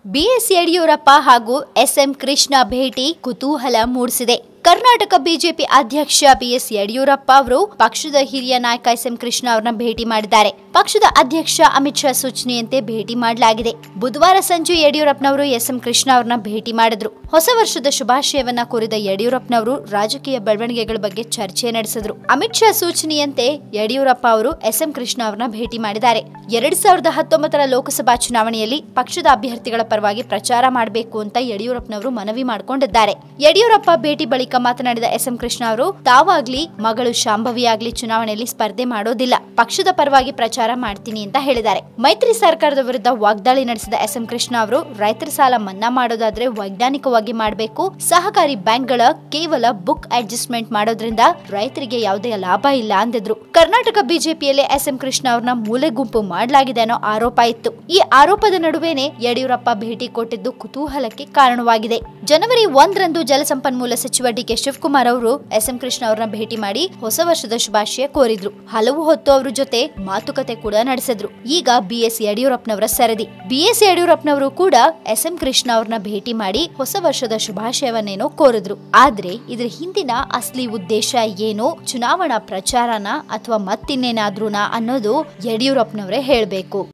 BS Yediyurappa ಹಾಗೂ S M Krishna ಭೇಟಿ ಕುತೂಹಲ ಮೂಡಿಸಿದೆ ಕರ್ನಾಟಕ ಬಿಜೆಪಿ ಅಧ್ಯಕ್ಷ ಬಿಎಸ್ ಯಡಿಯೂರಪ್ಪ ಅವರು ಪಕ್ಷದ ಹಿರಿಯ ನಾಯಕ ಎಸ್ಎಂ ಕೃಷ್ಣ ಅವರನ್ನ ಭೇಟಿ ಮಾಡಿದ್ದಾರೆ ಪಕ್ಷದ ಅಧ್ಯಕ್ಷ ಅಮಿತ್ ಶಾ ಸೂಚನೆಯಂತೆ ಭೇಟಿ ಮಾಡಲಾಗಿದೆ ಬುಧವಾರ ಸಂಜೆ ಯಡಿಯೂರಪ್ಪನವರು ಎಸ್ಎಂ ಕೃಷ್ಣ ಅವರನ್ನ ಭೇಟಿ ಮಾಡಿದ್ರು ಹೊಸ ವರ್ಷದ ಶುಭಾಶಯವನ್ನ ಕೋರಿದ ಯಡಿಯೂರಪ್ಪನವರು ರಾಜಕೀಯ ಬೆಳವಣಿಗೆಗಳ ಬಗ್ಗೆ ಚರ್ಚೆ ನಡೆಸಿದ್ರು ಅಮಿತ್ ಶಾ ಸೂಚನೆಯಂತೆ ಯಡಿಯೂರಪ್ಪ ಅವರು ಎಸ್ಎಂ ಕೃಷ್ಣ ಅವರನ್ನ ಭೇಟಿ ಮಾಡಿದ್ದಾರೆ ಎರಡ್ ಸಾವಿರದ ಹತ್ತೊಂಬತ್ತರ ಲೋಕಸಭಾ ಚುನಾವಣೆಯಲ್ಲಿ ಪಕ್ಷದ ಅಭ್ಯರ್ಥಿಗಳ ಪರವಾಗಿ ಪ್ರಚಾರ ಮಾಡಬೇಕು ಅಂತ ಯಡಿಯೂರಪ್ಪನವರು ಮನವಿ ಮಾಡಿಕೊಂಡಿದ್ದಾರೆ ಯಡಿಯೂರಪ್ಪ ಭೇಟಿ ಬಳಿಕ ಮಾತನಾಡಿದ ಎಸ್ಎಂ ಕೃಷ್ಣ ಅವರು ತಾವಾಗ್ಲಿ ಮಗಳು ಶಾಂಭವಿ ಆಗ್ಲಿ ಚುನಾವಣೆಯಲ್ಲಿ ಸ್ಪರ್ಧೆ ಮಾಡೋದಿಲ್ಲ ಪಕ್ಷದ ಪರವಾಗಿ ಪ್ರಚಾರ ಮಾಡ್ತೀನಿ ಅಂತ ಹೇಳಿದ್ದಾರೆ ಮೈತ್ರಿ ಸರ್ಕಾರದ ವಿರುದ್ಧ ವಾಗ್ದಾಳಿ ನಡೆಸಿದ ಎಸ್ಎಂ ಕೃಷ್ಣ ಅವರು ರೈತರ ಸಾಲ ಮನ್ನಾ ಮಾಡೋದಾದ್ರೆ ವೈಜ್ಞಾನಿಕವಾಗಿ ಮಾಡಬೇಕು ಸಹಕಾರಿ ಬ್ಯಾಂಕ್ಗಳ ಕೇವಲ ಬುಕ್ ಅಡ್ಜಸ್ಟ್ಮೆಂಟ್ ಮಾಡೋದ್ರಿಂದ ರೈತರಿಗೆ ಯಾವುದೇ ಲಾಭ ಇಲ್ಲ ಅಂದಿದ್ರು ಕರ್ನಾಟಕ ಬಿಜೆಪಿಯಲ್ಲಿ ಎಸ್ಎಂ ಕೃಷ್ಣ ಅವ್ರನ್ನ ಮೂಲೆ ಗುಂಪು ಮಾಡಲಾಗಿದೆ ಅನ್ನೋ ಆರೋಪ ಇತ್ತು ಈ ಆರೋಪದ ನಡುವೆನೆ ಯಡಿಯೂರಪ್ಪ ಭೇಟಿ ಕೊಟ್ಟಿದ್ದು ಕುತೂಹಲಕ್ಕೆ ಕಾರಣವಾಗಿದೆ ಜನವರಿ ಒಂದರಂದು ಜಲಸಂಪನ್ಮೂಲ ಸಚಿವ ಡಿಕೆ ಶಿವಕುಮಾರ್ ಅವರು ಎಸ್ಎಂ ಕೃಷ್ಣ ಅವರನ್ನ ಭೇಟಿ ಮಾಡಿ ಹೊಸ ವರ್ಷದ ಶುಭಾಶಯ ಕೋರಿದ್ರು ಹಲವು ಹೊತ್ತು ಅವ್ರ ಜೊತೆ ಮಾತುಕತೆ ಕೂಡ ನಡೆಸಿದ್ರು ಈಗ ಬಿಎಸ್ ಯಡಿಯೂರಪ್ಪನವರ ಸರದಿ ಬಿಎಸ್ ಯಡಿಯೂರಪ್ಪನವರು ಕೂಡ ಎಸ್ಎಂ ಕೃಷ್ಣ ಅವ್ರನ್ನ ಭೇಟಿ ಮಾಡಿ ಹೊಸ ವರ್ಷದ ಶುಭಾಶಯವನ್ನೇನೋ ಕೋರಿದ್ರು ಆದ್ರೆ ಇದ್ರ ಹಿಂದಿನ ಅಸಲಿ ಉದ್ದೇಶ ಏನು ಚುನಾವಣಾ ಪ್ರಚಾರನ ಅಥವಾ ಮತ್ತಿನ್ನೇನಾದ್ರೂನಾ ಅನ್ನೋದು ಯಡಿಯೂರಪ್ಪನವರೇ ಹೇಳ್ಬೇಕು